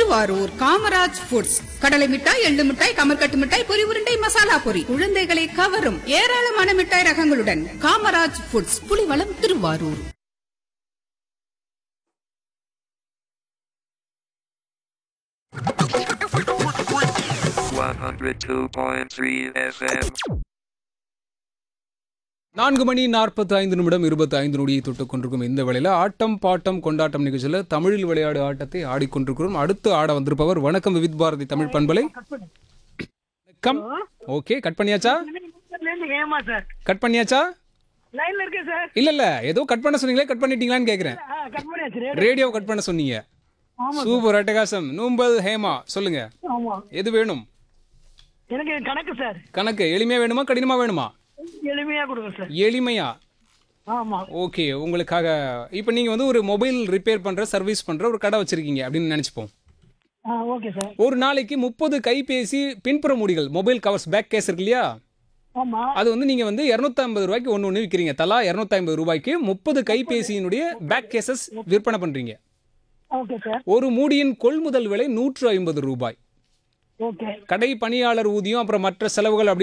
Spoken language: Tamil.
திருவாரூர் காமராஜ் ஃபுட்ஸ் கடலை மிட்டாய் எள்ளு மிட்டாய் கமர்கட்டு மிட்டாய் பொரி உருண்டை மசாலா பொரி குழந்தைகளை கவரும் ஏராளமான மிட்டாய் ரகங்களுடன் Kamaraj foods Pulivalam Thiruvarur One hundred two point three FM. நான்கு மணி நாற்பத்தி ஐந்து நிமிடம் இருபத்தி ஐந்து நொடியை தொட்டுக் கொண்டிருக்கும் இந்த வேளையில ஆட்டம் பாட்டம் கொண்டாட்டம் நிகழ்ச்சியில் தமிழில் விளையாடு ஆட்டத்தை ஆடிக்கொண்டிருக்கிறோம் அடுத்து ஆட வந்திருப்பவர் வணக்கம் விவித் பாரதி தமிழ் பண்பலை வணக்கம் ஓகே கட் பண்ணியாச்சா ஏமா சார் கட் பண்ணியாச்சா லைன்ல இருக்கேன் சார் இல்ல இல்ல ஏதோ கட் பண்ண சொன்னீங்களே கட் பண்ணிட்டீங்களான்னு கேக்குறேன் ஆ, கட் பண்ணியாச்சு ரேடியோ ரேடியோ கட் பண்ண சொன்னீங்க சூப்பர் அட்டகாசம் நூம்பல் ஹேமா சொல்லுங்க ஆமா எது வேணும் எனக்கு கணக்கு சார் கணக்கு எளிமையா வேணுமா கடினமா வேணுமா எளிமையா கொடுங்க சார் எளிமையா ஆமா ஓகே உங்களுக்காக இப்போ நீங்கள் வந்து ஒரு மொபைல் ரிப்பேர் பண்ணுற சர்வீஸ் பண்ணுற ஒரு கடை வச்சுருக்கீங்க அப்படின்னு நினச்சிப்போம் ஆ ஓகே சார் ஒரு நாளைக்கு முப்பது கைபேசி பின்புற மூடிகள் மொபைல் கவர்ஸ் பேக் கேஸ் இருக்கு இல்லையா ஆமா அது வந்து நீங்கள் வந்து இரநூத்தம்பது ரூபாய்க்கு ஒன்று ஒன்று விற்கிறீங்க தலா இரநூத்தம்பது ரூபாய்க்கு முப்பது கைபேசியினுடைய பேக் கேசஸ் விற்பனை பண்ணுறீங்க ஓகே சார் ஒரு மூடியின் கொள்முதல் விலை நூற்று ஐம்பது ரூபாய் ஓகே கடை பணியாளர் ஊதியம் அப்புறம் மற்ற செலவுகள் அப்படி